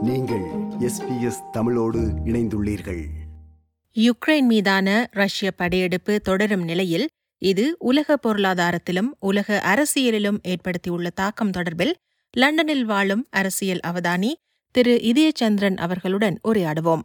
நீங்கள் எஸ்பிஎஸ் தமிழோடு இணைந்துள்ளீர்கள் யுக்ரைன் மீதான ரஷ்ய படையெடுப்பு தொடரும் நிலையில் இது உலக பொருளாதாரத்திலும் உலக அரசியலிலும் ஏற்படுத்தியுள்ள தாக்கம் தொடர்பில் லண்டனில் வாழும் அரசியல் அவதானி திரு இதயச்சந்திரன் அவர்களுடன் உரையாடுவோம்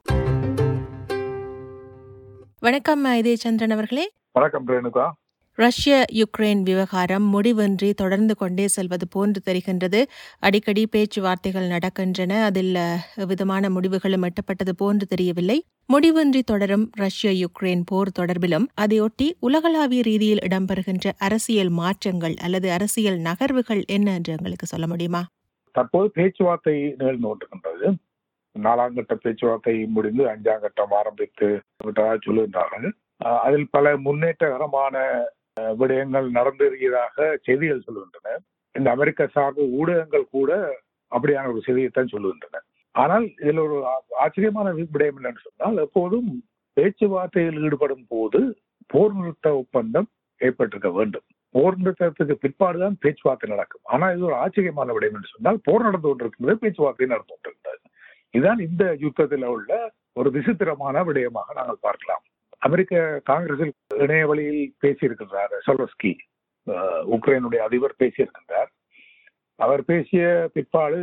வணக்கம் இதயச்சந்திரன் அவர்களே வணக்கம் ரேணுகா ரஷ்ய யுக்ரைன் விவகாரம் முடிவின்றி தொடர்ந்து கொண்டே செல்வது போன்று தெரிகின்றது அடிக்கடி பேச்சுவார்த்தைகள் நடக்கின்றன அதில் விதமான முடிவுகளும் எட்டப்பட்டது போன்று தெரியவில்லை முடிவின்றி தொடரும் ரஷ்ய யுக்ரைன் போர் தொடர்பிலும் அதையொட்டி உலகளாவிய ரீதியில் இடம்பெறுகின்ற அரசியல் மாற்றங்கள் அல்லது அரசியல் நகர்வுகள் என்ன என்று எங்களுக்கு சொல்ல முடியுமா தற்போது பேச்சுவார்த்தை நிகழ்ந்து கொண்டிருக்கின்றது நாலாம் கட்ட பேச்சுவார்த்தை முடிந்து அஞ்சாம் கட்டம் ஆரம்பித்து விட்டதாக சொல்லுகின்றார்கள் அஹ் அதில் பல முன்னேற்றகரமான அஹ், விடயங்கள் நடந்தேறியதாக செய்திகள் சொல்லுகின்றன இந்த அமெரிக்க சார்பு ஊடகங்கள் கூட அப்படியான ஒரு செய்தியைத்தான் சொல்லுகின்றன ஆனால் இதில் ஒரு ஆ- ஆச்சரியமான விடயம் என்னன்னு சொன்னால் எப்போதும் பேச்சுவார்த்தையில் ஈடுபடும் போது போர் நிறுத்த ஒப்பந்தம் ஏற்பட்டிருக்க வேண்டும் போர் நிறுத்தத்துக்கு பிற்பாடுதான் பேச்சுவார்த்தை நடக்கும் ஆனா இது ஒரு ஆச்சரியமான விடயம் என்று சொன்னால் போர் நடந்து கொண்டிருக்கிறது பேச்சுவார்த்தை நடந்து கொண்டிருக்கிறது இதுதான் இந்த யுத்தத்தில் உள்ள ஒரு விசித்திரமான விடயமாக நாங்கள் பார்க்கலாம் அமெரிக்க காங்கிரஸில் இணைய வழியில் பேசியிருக்கின்றார் சொலஸ்கி அஹ், உக்ரைனுடைய அதிபர் பேசியிருக்கின்றார் அவர் பேசிய பிற்பாடு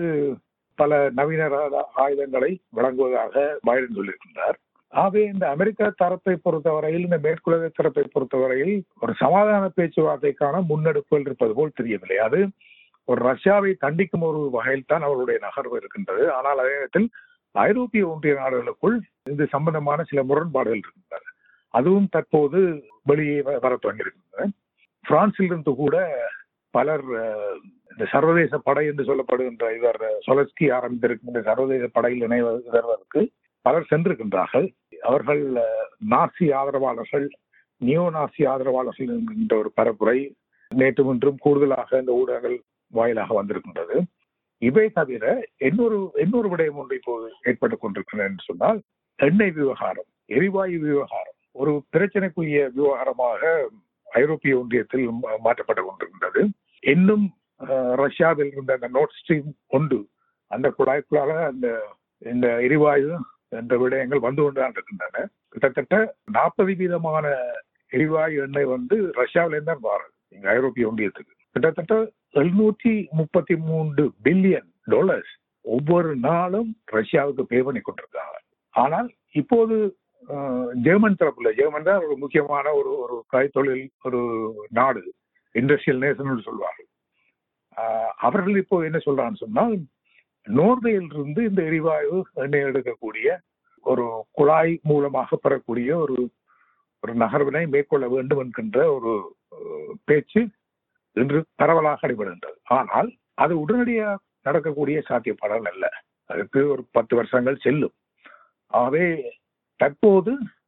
பல நவீன ரக ஆயுதங்களை வழங்குவதாக பைடன் சொல்லியிருக்கின்றார் ஆகவே இந்த அமெரிக்க தரப்பை பொறுத்தவரையில் இந்த மேற்குலக தரப்பை பொறுத்தவரையில் ஒரு சமாதான பேச்சுவார்த்தைக்கான முன்னெடுப்புகள் இருப்பது போல் தெரியவில்லை அது ஒரு ரஷ்யாவை தண்டிக்கும் ஒரு வகையில் தான் அவர்களுடைய நகர்வு இருக்கின்றது ஆனால் அதே நேரத்தில் ஐரோப்பிய ஒன்றிய நாடுகளுக்குள் இது சம்பந்தமான சில முரண்பாடுகள் இருக்கின்றன அதுவும் தற்போது வெளியே வ- வர தொடங்கியிருக்கின்றன பிரான்சில் இருந்து கூட பலர் அஹ், இந்த சர்வதேச படை என்று சொல்லப்படுகின்ற இவர் சொலஸ்கி ஆரம்பித்திருக்கின்ற சர்வதேச படையில் இணைவதற்கு பலர் சென்றிருக்கின்றார்கள் அவர்கள் அஹ், நாசி ஆதரவாளர்கள் நியோ நாசி ஆதரவாளர்கள் என்கின்ற ஒரு பரப்புரை நேற்று இன்றும் கூடுதலாக இந்த ஊடகங்கள் வாயிலாக வந்திருக்கின்றது இவை தவிர இன்னொரு இன்னொரு விடயம் ஒன்று இப்போது ஏற்பட்டுக் கொண்டிருக்கிறது என்று சொன்னால் எண்ணெய் விவகாரம் எரிவாயு விவகாரம் ஒரு பிரச்சனைக்குரிய விவகாரமாக ஐரோப்பிய ஒன்றியத்தில் மா- மாற்றப்பட்டுக் கொண்டிருக்கின்றது இன்னும் அஹ், ரஷ்யாவில் இருந்த அந்த நோட் ஸ்ட்ரீம் ஒன்று அந்த குழாய்க்குள்ளாக அந்த இந்த எரிவாயு என்ற விடயங்கள் வந்து கொண்டுதான் இருக்கின்றன கிட்டத்தட்ட நாற்பது வீதமான எரிவாயு எண்ணெய் வந்து ரஷ்யாவில தான் வாருது இங்க ஐரோப்பிய ஒன்றியத்துக்கு கிட்டத்தட்ட எழுநூற்றி முப்பத்தி மூன்று பில்லியன் டாலர்ஸ் ஒவ்வொரு நாளும் ரஷ்யாவுக்கு பே பண்ணி கொண்டிருக்காங்க ஆனால் இப்போது அஹ், ஜெர்மன் தரப்புல ஜெர்மன் தான் ஒரு முக்கியமான ஒரு ஒரு கைத்தொழில் ஒரு நாடு இண்டஸ்ட்ரியல் நேஷன் சொல்வார்கள் அஹ், அவர்கள் இப்போ என்ன சொல்றான்னு சொன்னால் நோர்வேயில் இருந்து இந்த எரிவாயு எண்ணெய் எடுக்கக்கூடிய ஒரு குழாய் மூலமாக பெறக்கூடிய ஒரு ஒரு நகர்வினை மேற்கொள்ள வேண்டும் என்கின்ற ஒரு அஹ், பேச்சு இன்று பரவலாக அடிபடுகின்றது ஆனால் அது உடனடியாக நடக்கக்கூடிய சாத்தியப்பாடுகள் அல்ல அதுக்கு ஒரு பத்து வருஷங்கள் செல்லும் ஆகவே தற்போது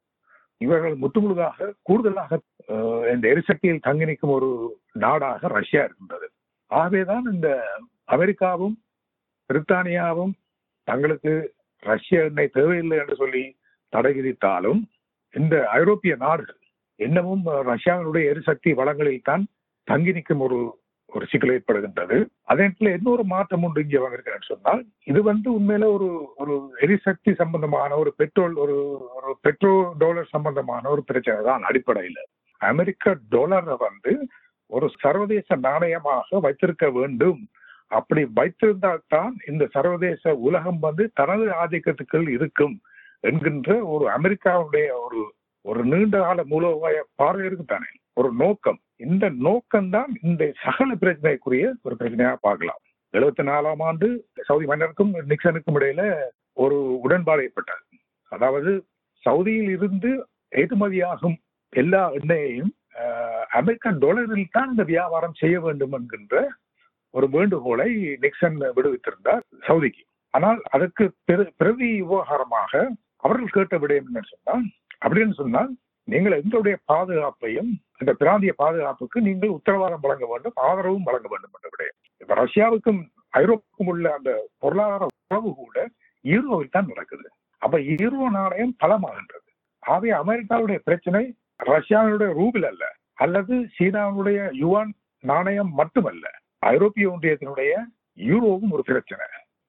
இவர்கள் முற்றுமுழுதாக கூடுதலாக அஹ், இந்த எரிசக்தியில் தங்கி நிற்கும் ஒரு நாடாக ரஷ்யா இருக்கின்றது ஆகவேதான் இந்த அமெரிக்காவும் பிரித்தானியாவும் தங்களுக்கு ரஷ்ய எண்ணெய் தேவையில்லை என்று சொல்லி தடை விதித்தாலும் இந்த ஐரோப்பிய நாடுகள் இன்னமும் ரஷ்யாவினுடைய எரிசக்தி வளங்களில் தான் தங்கி நிற்கும் ஒரு ஒரு சிக்கல் ஏற்படுகின்றது அதே நேரத்தில் இன்னொரு மாற்றம் ஒன்று இங்கே வந்திருக்கிறேன்னு சொன்னால் இது வந்து உண்மையில ஒரு ஒரு எரிசக்தி சம்பந்தமான ஒரு பெட்ரோல் ஒரு ஒரு பெட்ரோ டாலர் சம்பந்தமான ஒரு பிரச்சனை தான் அடிப்படையில் அமெரிக்க டாலரை வந்து ஒரு சர்வதேச நாணயமாக வைத்திருக்க வேண்டும் அப்படி வைத்திருந்தால்தான் இந்த சர்வதேச உலகம் வந்து தனது ஆதிக்கத்துக்குள் இருக்கும் என்கின்ற ஒரு அமெரிக்காவுடைய ஒரு ஒரு நீண்ட கால மூலோபாய பார்வை இருக்குதானே ஒரு நோக்கம் இந்த நோக்கம்தான் இந்த சகல பிரச்சனைக்குரிய ஒரு பிரச்சனையாக பார்க்கலாம் எழுபத்தி நாலாம் ஆண்டு சவுதி மன்னருக்கும் நிக்சனுக்கும் இடையில ஒரு உடன்பாடு ஏற்பட்டது அதாவது சவுதியில் இருந்து ஏற்றுமதியாகும் எல்லா எண்ணெயையும் அஹ், அமெரிக்கன் டாலரில் தான் இந்த வியாபாரம் செய்ய வேண்டும் என்கின்ற ஒரு வேண்டுகோளை நிக்சன் விடுவித்திருந்தார் சவுதிக்கு ஆனால் அதற்கு பிற- பிரதி விவகாரமாக அவர்கள் கேட்ட விடயம் என்ன சொன்னால் அப்படின்னு சொன்னால் நீங்கள் எங்களுடைய பாதுகாப்பையும் இந்த பிராந்திய பாதுகாப்புக்கு நீங்கள் உத்தரவாதம் வழங்க வேண்டும் ஆதரவும் வழங்க வேண்டும் என்ற விடயம் இப்ப ரஷ்யாவுக்கும் ஐரோப்புக்கும் உள்ள அந்த பொருளாதார உறவு கூட ஈரோவில் தான் நடக்குது அப்ப ஈரோ நாணயம் பலமாகின்றது ஆகவே அமெரிக்காவுடைய பிரச்சனை ரஷ்யாவினுடைய ரூபில் அல்ல அல்லது சீனாவுடைய யுவான் நாணயம் மட்டுமல்ல ஐரோப்பிய ஒன்றியத்தினுடைய யூரோவும் ஒரு பிரச்சனை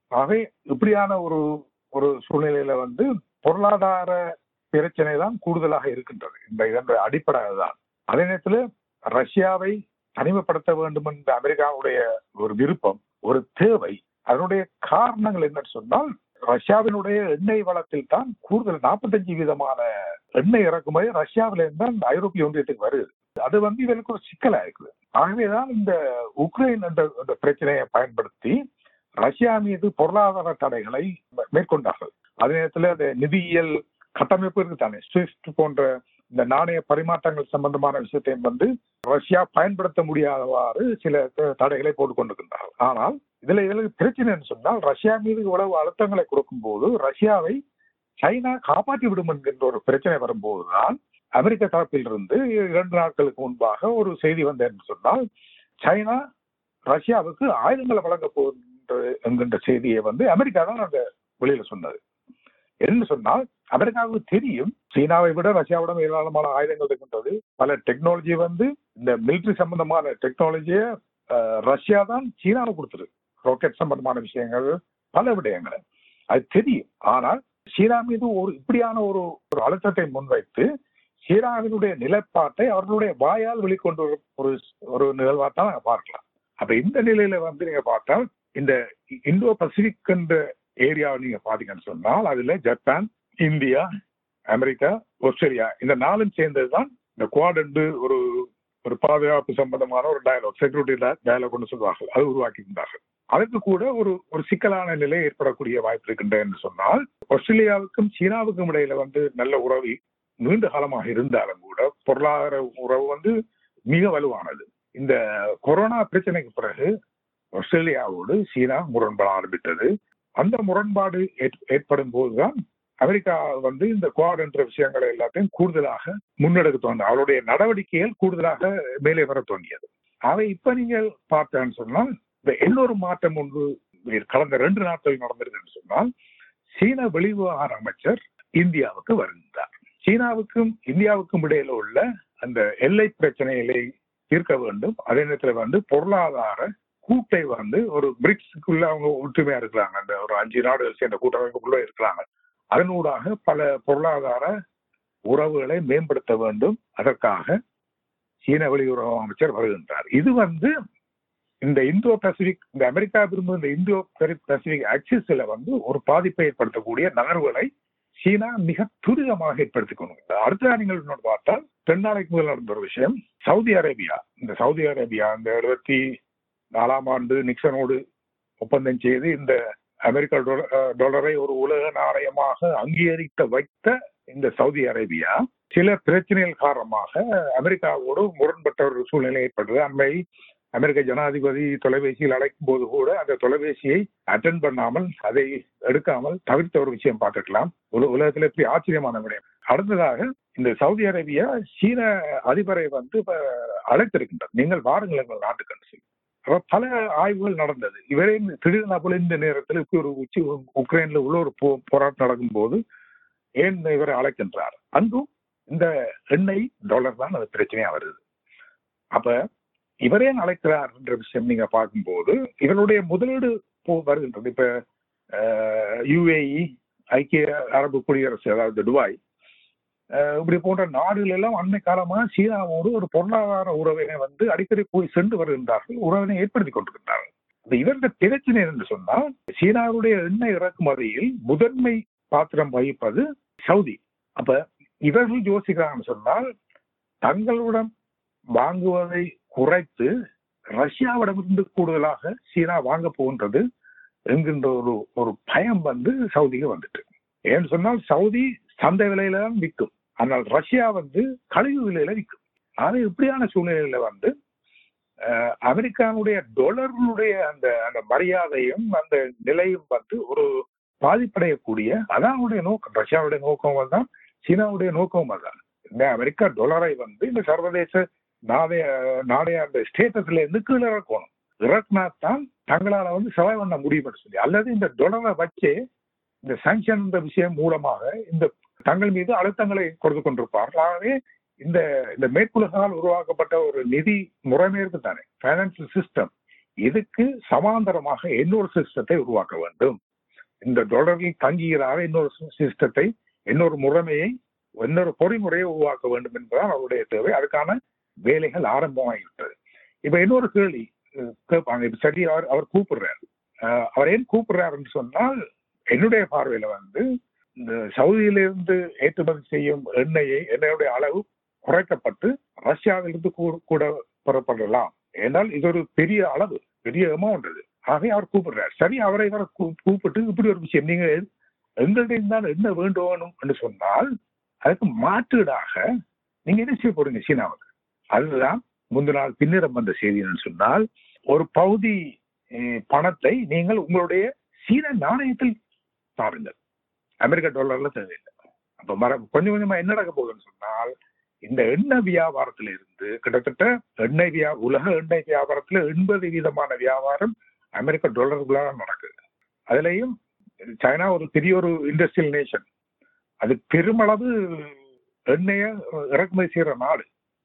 ஆகவே இப்படியான ஒரு ஒரு சூழ்நிலையில வந்து பொருளாதார பிரச்சனை தான் கூடுதலாக இருக்கின்றது இந்த இதனுடைய அடிப்படை அதுதான் அதே நேரத்தில் ரஷ்யாவை தனிமைப்படுத்த வேண்டும் என்ற அமெரிக்காவுடைய ஒரு விருப்பம் ஒரு தேவை அதனுடைய காரணங்கள் என்னன்னு சொன்னால் ரஷ்யாவினுடைய எண்ணெய் வளத்தில் தான் கூடுதல் நாற்பத்தஞ்சு விதமான எண்ணெய் இறக்குமதி ரஷ்யாவில இருந்து தான் இந்த ஐரோப்பிய ஒன்றியத்துக்கு வருது அது வந்து இவருக்கு ஒரு சிக்கலா இருக்குது ஆகவேதான் இந்த உக்ரைன் என்ற இந்த பிரச்சனையை பயன்படுத்தி ரஷ்யா மீது பொருளாதார தடைகளை மேற்கொண்டார்கள் அதே நேரத்தில் அந்த நிதியியல் கட்டமைப்பு இருக்கு தானே ஸ்விஃப்ட் போன்ற இந்த நாணய பரிமாற்றங்கள் சம்பந்தமான விஷயத்தையும் வந்து ரஷ்யா பயன்படுத்த முடியாதவாறு சில தடைகளை போட்டுக் கொண்டிருக்கின்றார்கள் ஆனால் இதுல இதுல பிரச்சனைன்னு சொன்னால் ரஷ்யா மீது இவ்வளவு அழுத்தங்களை கொடுக்கும் போது ரஷ்யாவை சைனா காப்பாற்றி விடும் என்கின்ற ஒரு பிரச்சனை வரும்போதுதான் அமெரிக்க தரப்பில் இருந்து இரண்டு நாட்களுக்கு முன்பாக ஒரு செய்தி வந்தேன்னு சொன்னால் சைனா ரஷ்யாவுக்கு ஆயுதங்களை வழங்க போகின்ற என்கின்ற செய்தியை வந்து அமெரிக்கா தான் அந்த வெளியில சொன்னது என்ன சொன்னால் அமெரிக்காவுக்கு தெரியும் சீனாவை விட ரஷ்யாவிடம் ஏராளமான ஆயுதங்கள் இருக்கின்றது பல டெக்னாலஜி வந்து இந்த மிலிட்ரி சம்பந்தமான டெக்னாலஜியை ரஷ்யா தான் சீனாவுக்கு கொடுத்துரு ராக்கெட் சம்பந்தமான விஷயங்கள் பல விடயங்கள் அது தெரியும் ஆனால் சீனா மீது ஒரு இப்படியான ஒரு ஒரு அழுத்தத்தை முன்வைத்து சீனாவினுடைய நிலைப்பாட்டை அவர்களுடைய வாயால் வெளிக்கொண்டு ஒரு ஒரு நிகழ்வா தான் பார்க்கலாம் அப்ப இந்த நிலையில வந்து நீங்க பார்த்தால் இந்த இந்தோ பசிபிக் என்ற ஏரியாவை நீங்க பாத்தீங்கன்னு சொன்னால் அதுல ஜப்பான் இந்தியா அமெரிக்கா ஆஸ்திரேலியா இந்த நாலும் சேர்ந்ததுதான் இந்த குவாட் என்று ஒரு ஒரு பாதுகாப்பு சம்பந்தமான ஒரு டயலாக் செக்யூரிட்டி டயலாக் ஒன்று சொல்வார்கள் அது உருவாக்கியிருந்தார்கள் அதற்கு கூட ஒரு ஒரு சிக்கலான நிலை ஏற்படக்கூடிய வாய்ப்பு இருக்கின்ற என்று சொன்னால் ஆஸ்திரேலியாவுக்கும் சீனாவுக்கும் இடையில வந்து நல்ல உறவு நீண்ட காலமாக இருந்தாலும் கூட பொருளாதார உறவு வந்து மிக வலுவானது இந்த கொரோனா பிரச்சனைக்கு பிறகு ஆஸ்திரேலியாவோடு சீனா முரண்பட ஆரம்பித்தது அந்த முரண்பாடு ஏற்படும் போதுதான் அமெரிக்கா வந்து இந்த குவாட் என்ற விஷயங்களை எல்லாத்தையும் கூடுதலாக முன்னெடுக்க தோணுது அவருடைய நடவடிக்கைகள் கூடுதலாக மேலே வர தோன்றியது அவை இப்ப நீங்கள் பார்த்தேன்னு சொன்னால் இந்த இன்னொரு மாற்றம் ஒன்று கடந்த ரெண்டு நாட்கள் நடந்திருக்குன்னு சொன்னால் சீன வெளிவிவகார அமைச்சர் இந்தியாவுக்கு வருகின்றார் சீனாவுக்கும் இந்தியாவுக்கும் இடையில உள்ள அந்த எல்லை பிரச்சனைகளை தீர்க்க வேண்டும் அதே நேரத்தில் வந்து பொருளாதார கூட்டை வந்து ஒரு பிரிக்ஸுக்குள்ள அவங்க ஒற்றுமையா இருக்கிறாங்க அந்த ஒரு அஞ்சு நாடுகள் சேர்ந்த கூட்டமைப்புக்குள்ள இருக்கிறாங்க அதனூடாக பல பொருளாதார உறவுகளை மேம்படுத்த வேண்டும் அதற்காக சீன வெளியுறவு அமைச்சர் வருகின்றார் இது வந்து இந்த இந்தோ பசிபிக் இந்த அமெரிக்கா விரும்பும் இந்த இந்தோ பசிபிக் ஆக்சிஸ்ல வந்து ஒரு பாதிப்பை ஏற்படுத்தக்கூடிய நகர்வுகளை சீனா மிக துரிதமாக ஏற்படுத்திக் கொண்டு அடுத்த நீங்கள் பார்த்தால் ரெண்டு நாளைக்கு முதல் நடந்த ஒரு விஷயம் சவுதி அரேபியா இந்த சவுதி அரேபியா இந்த எழுபத்தி நாலாம் ஆண்டு நிக்சனோடு ஒப்பந்தம் செய்து இந்த அமெரிக்க டாலரை ஒரு உலக நாணயமாக அங்கீகரிக்க வைத்த இந்த சவுதி அரேபியா சில பிரச்சனைகள் காரணமாக அமெரிக்காவோடு முரண்பட்ட ஒரு சூழ்நிலை ஏற்பட்டது அண்மை அமெரிக்க ஜனாதிபதி தொலைபேசியில் அழைக்கும் போது கூட அந்த தொலைபேசியை அட்டன் பண்ணாமல் அதை எடுக்காமல் தவிர்த்த ஒரு விஷயம் பார்த்துக்கலாம் உலகத்துல எப்படி ஆச்சரியமான விடயம் அடுத்ததாக இந்த சவுதி அரேபியா சீன அதிபரை வந்து அழைத்திருக்கின்றார் நீங்கள் வாருங்கள் எங்கள் நாட்டுக்கு சொல்லி பல ஆய்வுகள் நடந்தது இவரே திடீர்னு போல இந்த நேரத்தில் இப்படி ஒரு உச்சி உக்ரைன்ல உள்ள ஒரு போ போராட்டம் நடக்கும் போது ஏன் இவரை அழைக்கின்றார் அங்கும் இந்த எண்ணெய் டாலர் தான் அது பிரச்சனையா வருது அப்ப இவரே அழைக்கிறார் என்ற விஷயம் நீங்க பார்க்கும்போது இவருடைய முதலீடு வருகின்றது இப்ப யுஏஇ ஐக்கிய அரபு குடியரசு அதாவது துபாய் இப்படி போன்ற நாடுகள் எல்லாம் அண்மை காலமாக சீனாவோடு ஒரு பொருளாதார உறவினை வந்து அடிக்கடி போய் சென்று வருகின்றார்கள் உறவினை ஏற்படுத்தி கொண்டிருக்கின்றார்கள் இவருடைய பிரச்சனை என்று சொன்னால் சீனாவுடைய எண்ணெய் இறக்குமதியில் முதன்மை பாத்திரம் வகிப்பது சவுதி அப்ப இவர்கள் யோசிக்கிறாங்கன்னு சொன்னால் தங்களுடன் வாங்குவதை குறைத்து ரஷ்யாவிடமிருந்து கூடுதலாக சீனா வாங்க போகின்றது என்கின்ற ஒரு ஒரு பயம் வந்து சவுதிக்கு வந்துட்டு ஏன்னு சொன்னால் சவுதி சந்தை விலையில தான் விற்கும் ஆனால் ரஷ்யா வந்து கழிவு விலையில விற்கும் ஆக இப்படியான சூழ்நிலையில வந்து அமெரிக்காவுடைய டொலர்களுடைய அந்த அந்த மரியாதையும் அந்த நிலையும் வந்து ஒரு பாதிப்படையக்கூடிய அதான் அவருடைய நோக்கம் ரஷ்யாவுடைய நோக்கம் தான் சீனாவுடைய நோக்கம் அதான் இந்த அமெரிக்கா டொலரை வந்து இந்த சர்வதேச நாடைய நாடைய அந்த ஸ்டேட்டஸ்ல இருந்து கீழே இறக்கணும் இறக்குனா தான் தங்களால வந்து செலவு பண்ண முடியும்னு சொல்லி அல்லது இந்த டொலரை வச்சு இந்த சாங்ஷன் என்ற விஷயம் மூலமாக இந்த தங்கள் மீது அழுத்தங்களை கொடுத்து கொண்டிருப்பார்கள் ஆகவே இந்த இந்த மேற்குலகால் உருவாக்கப்பட்ட ஒரு நிதி முறைமை இருக்கு தானே பைனான்சியல் சிஸ்டம் இதுக்கு சமாந்தரமாக இன்னொரு சிஸ்டத்தை உருவாக்க வேண்டும் இந்த டாலரில் தங்குகிறார இன்னொரு சிஸ்டத்தை இன்னொரு முறைமையை இன்னொரு பொறிமுறையை உருவாக்க வேண்டும் என்பதுதான் அவருடைய தேவை அதுக்கான வேலைகள் ஆரம்பமாகிவிட்டது இப்ப இன்னொரு கேள்வி அஹ், கேட்பாங்க இப்ப சரி அவர் அவர் கூப்பிடுறாரு அஹ், அவர் ஏன் கூப்பிடுறாருன்னு சொன்னால் என்னுடைய பார்வையில வந்து இந்த சவுதியிலிருந்து ஏற்றுமதி செய்யும் எண்ணெயை எண்ணெயுடைய அளவு குறைக்கப்பட்டு ரஷ்யாவிலிருந்து கூ- கூட பெறப்படலாம் ஏனால் இது ஒரு பெரிய அளவு பெரிய அமௌண்ட் இது ஆகவே அவர் கூப்பிடுறார் சரி அவரை இவரை கூ- கூப்பிட்டு இப்படி ஒரு விஷயம் நீங்க எங்கள்கிட்ட இருந்தால் என்ன வேண்டும் என்று சொன்னால் அதுக்கு மாற்றீடாக நீங்க என்ன செய்ய போறீங்க சீனாவுக்கு அதுதான் முந்தின நாள் பின்னிடம் வந்த செய்தின்னு சொன்னால் ஒரு பகுதி அஹ், பணத்தை நீங்கள் உங்களுடைய சீன நாணயத்தில் தாருங்கள் அமெரிக்க டாலர்ல தேவையில்லை அப்ப மர கொஞ்சம் கொஞ்சமா என்ன நடக்க போகுதுன்னு சொன்னால் இந்த எண்ணெய் வியாபாரத்துல இருந்து கிட்டத்தட்ட எண்ணெய் வியா உலக எண்ணெய் வியாபாரத்துல எண்பது வீதமான வியாபாரம் அமெரிக்க டாலர்களாக நடக்குது அதுலயும் சைனா ஒரு பெரிய ஒரு இண்டஸ்ட்ரியல் நேஷன் அது பெருமளவு எண்ணெயை இறக்குமதி செய்யற நாடு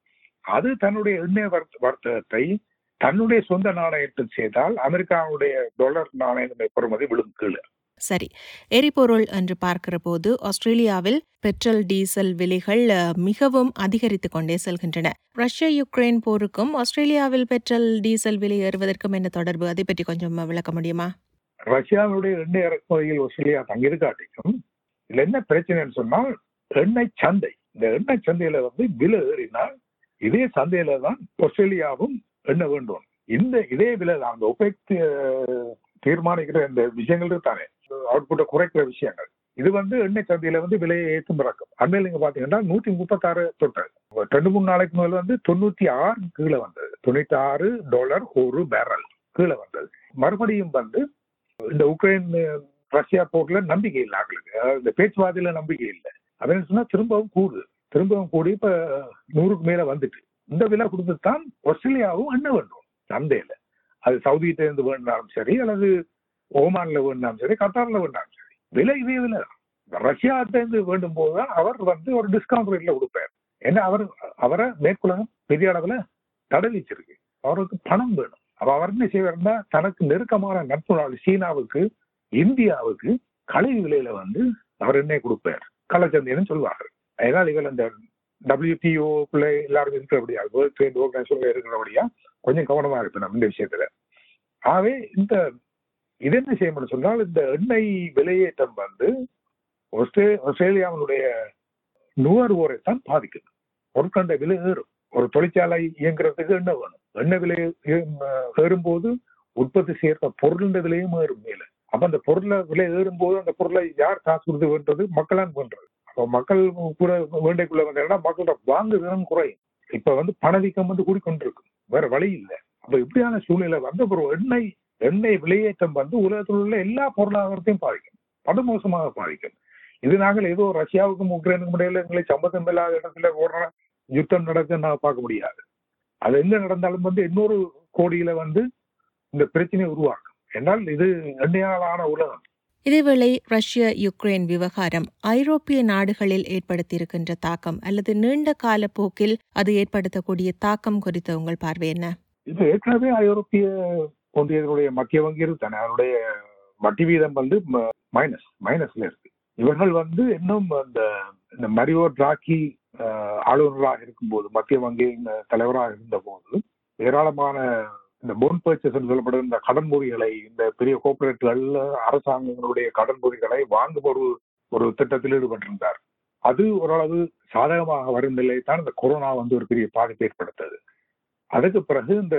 அது தன்னுடைய எண்ணெய் வர்த்த- வர்த்தகத்தை தன்னுடைய சொந்த நாணயத்தில் செய்தால் அமெரிக்காவுடைய டாலர் நாணய பெறுமதி விழும் கீழே சரி எரிபொருள் என்று பார்க்கிற போது ஆஸ்திரேலியாவில் பெட்ரோல் டீசல் விலைகள் அஹ், மிகவும் அதிகரித்து கொண்டே செல்கின்றன ரஷ்யா யுக்ரைன் போருக்கும் ஆஸ்திரேலியாவில் பெட்ரோல் டீசல் விலை ஏறுவதற்கும் என்ன தொடர்பு அதை பற்றி கொஞ்சம் விளக்க முடியுமா ரஷ்யாவுடைய எண்ணெய் இறக்குமதியில் ஆஸ்திரேலியா தங்கியிருக்காட்டிக்கும் இதுல என்ன பிரச்சனைன்னு சொன்னால் எண்ணெய் சந்தை இந்த எண்ணெய் சந்தையில வந்து விலை ஏறினால் இதே சந்தையில தான் ஆஸ்திரேலியாவும் எண்ணெய் வேண்டும் இந்த இதே விலை தான் அந்த ஒபெக் தீர்மானிக்கிற இந்த விஷயங்கள் தானே அவுட்புட்டை குறைக்கிற விஷயங்கள் இது வந்து எண்ணெய் சந்தையில வந்து விலையை ஏற்றும் இறக்கும் அண்மையில் நீங்க பாத்தீங்கன்னா நூத்தி முப்பத்தாறு தொட்டது ரெண்டு மூணு நாளைக்கு முதல்ல வந்து தொண்ணூத்தி ஆறு கீழே வந்தது தொண்ணூத்தி ஆறு டாலர் ஒரு பேரல் கீழே வந்தது மறுபடியும் வந்து இந்த உக்ரைன் அஹ், ரஷ்யா போர்ல நம்பிக்கை இல்லை ஆங்களுக்கு அதாவது இந்த பேச்சுவார்த்தையில நம்பிக்கை இல்லை அப்படின்னு சொன்னா திரும்பவும் கூடுது திரும்பவும் கூடி இப்ப நூறுக்கு மேல வந்துட்டு இந்த விலை கொடுத்து தான் ஆஸ்திரேலியாவும் என்ன வேண்டும் சந்தையில அது சவுதிகிட்ட இருந்து வேணுனாலும் சரி அல்லது ஓமான்ல வேணுனாலும் சரி கத்தார்ல வேணுனாலும் சரி விலை இதே விலை தான் ரஷ்யாட்ட இருந்து வேண்டும் போதுதான் அவர் வந்து ஒரு டிஸ்கவுண்ட் ரேட்ல கொடுப்பார் ஏன்னா அவர் அவரை மேற்குலகம் பெரிய அளவுல தடை வச்சிருக்கு அவருக்கு பணம் வேணும் அப்ப அவர் என்ன செய்வாருன்னா தனக்கு நெருக்கமான நட்பு நாடு சீனாவுக்கு இந்தியாவுக்கு கலை விலையில வந்து அவர் என்ன கொடுப்பார் கள்ளச்சந்தைன்னு சொல்லுவார்கள் அதனால் இவர் இந்த டபிள்யூடிஓக்குள்ள எல்லாரும் இருக்கிறபடியா வேர்ல்ட் ட்ரேட் ஆர்கனைசேஷன்ல இருக்கிறபடியா கொஞ்சம் கவனமா இருப்பேன் நம்ம இந்த விஷயத்துல ஆகவே இந்த இது என்ன செய்யணும்னு சொன்னால் இந்த எண்ணெய் விலையேற்றம் வந்து ஆஸ்திரே- ஆஸ்திரேலியாவினுடைய நுகர்வோரை தான் பாதிக்குது பொருட்கள விலை ஏறும் ஒரு தொழிற்சாலை இயங்குறதுக்கு எண்ணெய் வேணும் எண்ணெய் விலை ஏ- ஏறும்போது உற்பத்தி செய்யற பொருளின் விலையும் ஏறும் மேல அப்ப அந்த பொருளை விலை ஏறும்போது அந்த பொருளை யார் காசு கொடுத்து வேண்டது மக்களான் பண்றது அப்ப மக்கள் கூட வேண்டைக்குள்ள வந்தா மக்களோட வாங்குதிறன் குறையும் இப்ப வந்து பணவீக்கம் வந்து கூடிக்கொண்டிருக்கும் வேற வழி இல்லை அப்ப இப்படியான சூழ்நிலை வந்து ஒரு எண்ணெய் எண்ணெய் விலையேற்றம் வந்து உலகத்தில் உள்ள எல்லா பொருளாதாரத்தையும் பாதிக்கும் படுமோசமாக பாதிக்கும் இது நாங்கள் ஏதோ ரஷ்யாவுக்கும் உக்ரைனுக்கும் இடையில எங்களை சம்பந்தம் இல்லாத இடத்துல ஓடுற யுத்தம் நடக்குன்னு நான் பார்க்க முடியாது அது எங்க நடந்தாலும் வந்து இன்னொரு கோடியில வந்து இந்த பிரச்சனை உருவாக்கும் என்றால் இது எண்ணெயாலான உலகம் இதேவேளை ரஷ்ய யுக்ரைன் விவகாரம் ஐரோப்பிய நாடுகளில் ஏற்படுத்தியிருக்கின்ற தாக்கம் அல்லது நீண்ட கால போக்கில் அது ஏற்படுத்தக்கூடிய தாக்கம் குறித்த உங்கள் பார்வை என்ன இது ஏற்கனவே ஐரோப்பிய ஒன்றியத்தினுடைய மத்திய வங்கி தானே அதனுடைய வட்டி வீதம் வந்து மைனஸ் மைனஸ்ல இருக்கு இவர்கள் வந்து இன்னும் அந்த இந்த மரியோ டிராக்கி அஹ், ஆளுநராக இருக்கும்போது மத்திய வங்கியின் தலைவராக இருந்த போது ஏராளமான இந்த போன் பர்ச்சேஸ் சொல்லப்படும் இந்த கடன் முறிகளை இந்த பெரிய கோஆபரேட்டுகள் அரசாங்கங்களுடைய கடன் முறிகளை வாங்கும் ஒரு ஒரு திட்டத்தில் ஈடுபட்டிருந்தார் அது ஓரளவு சாதகமாக வரும் நிலையை தான் இந்த கொரோனா வந்து ஒரு பெரிய பாதிப்பை ஏற்படுத்தது அதுக்கு பிறகு இந்த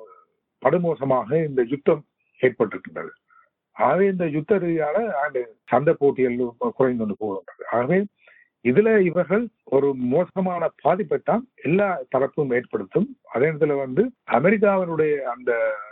படுமோசமாக இந்த யுத்தம் ஏற்பட்டிருக்கின்றது ஆகவே இந்த யுத்த ரீதியான அந்த சந்தை போட்டிகள் குறைந்து கொண்டு போகின்றது ஆகவே இதுல இவர்கள் ஒரு மோசமான பாதிப்பை தான் எல்லா தரப்பும் ஏற்படுத்தும் அதே நேரத்துல வந்து அமெரிக்காவினுடைய அந்த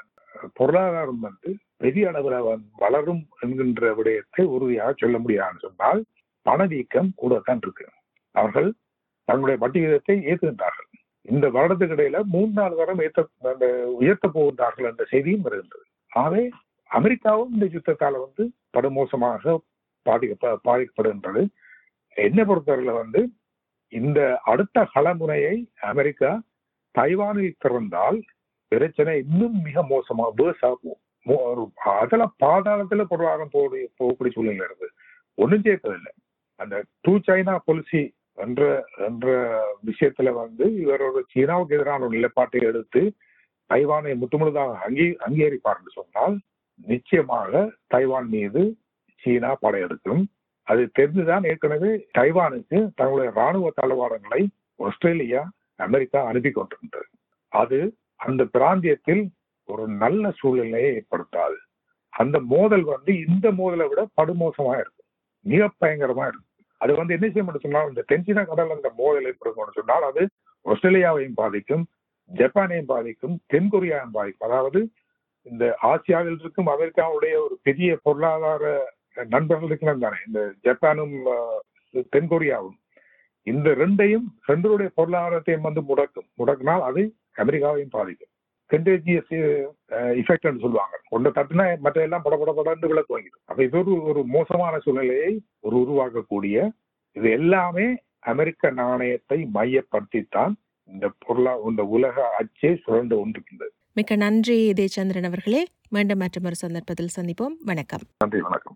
பொருளாதாரம் வந்து பெரிய அளவில் வந்து வளரும் என்கின்ற விடயத்தை உறுதியாக சொல்ல முடியாதுன்னு சொன்னால் பணவீக்கம் கூடத்தான் இருக்கு அவர்கள் தங்களுடைய வட்டி விகிதத்தை ஏற்றுகின்றார்கள் இந்த வருடத்துக்கு இடையில மூணு நாலு தரம் ஏற்ற அந்த உயர்த்த போகின்றார்கள் என்ற செய்தியும் வருகின்றது ஆகவே அமெரிக்காவும் இந்த யுத்தத்தால வந்து படுமோசமாக பாதிக்க பாதிக்கப்படுகின்றது என்னை பொறுத்தவரையில வந்து இந்த அடுத்த களமுனையை அமெரிக்கா தைவானில் திறந்தால் பிரச்சனை இன்னும் மிக மோசமா வேர்ஸ் ஆகும் மோ- ஒரு அதெல்லாம் பாதாளத்துல பொருளாதாரம் போடி போகக்கூடிய சூழ்நிலை இருக்கு ஒன்றும் சேர்க்கவில்லை அந்த டூ சைனா பாலிசி என்ற என்ற விஷயத்துல வந்து இவர் ஒரு சீனாவுக்கு எதிரான ஒரு நிலைப்பாட்டை எடுத்து தைவானை முற்றுமுழுதாக அங்கீ அங்கீகரிப்பார் என்று சொன்னால் நிச்சயமாக தைவான் மீது சீனா படையெடுக்கும் அது தெரிந்துதான் ஏற்கனவே தைவானுக்கு தங்களுடைய ராணுவ தளவாடங்களை ஆஸ்திரேலியா அமெரிக்கா அனுப்பி கொண்டிருந்தது அது அந்த பிராந்தியத்தில் ஒரு நல்ல சூழ்நிலையை ஏற்படுத்தாது அந்த மோதல் வந்து இந்த மோதலை விட படுமோசமா இருக்கு மிக பயங்கரமா இருக்கு அது வந்து என்ன செய்ய முடியும் சொன்னால் இந்த தென்சீன கடல் அந்த மோதல் ஏற்படும் சொன்னால் அது ஆஸ்திரேலியாவையும் பாதிக்கும் ஜப்பானையும் பாதிக்கும் தென்கொரியாவையும் பாதிக்கும் அதாவது இந்த ஆசியாவில் இருக்கும் அமெரிக்காவுடைய ஒரு பெரிய பொருளாதார நண்பர்கள் இருக்கிறாங்க தானே இந்த ஜப்பானும் அஹ், தென்கொரியாவும் இந்த ரெண்டையும் ரெண்டருடைய பொருளாதாரத்தையும் வந்து முடக்கும் முடக்கினால் அது அமெரிக்காவையும் பாதிக்கும் கண்டேஜியஸ் இஃபெக்ட் சொல்லுவாங்க ஒன்றை தட்டுனா மற்ற எல்லாம் பட பட படன்னு விளக்கு வாங்கிடும் அப்ப இது ஒரு ஒரு மோசமான சூழ்நிலையை ஒரு உருவாக்கக்கூடிய இது எல்லாமே அமெரிக்க நாணயத்தை மையப்படுத்தித்தான் இந்த பொருளா இந்த உலக அச்சே சுழண்டு கொண்டிருக்கின்றது மிக்க நன்றி இதே சந்திரன் அவர்களே மீண்டும் மற்றொரு சந்தர்ப்பத்தில் சந்திப்போம் வணக்கம் நன்றி வணக்கம்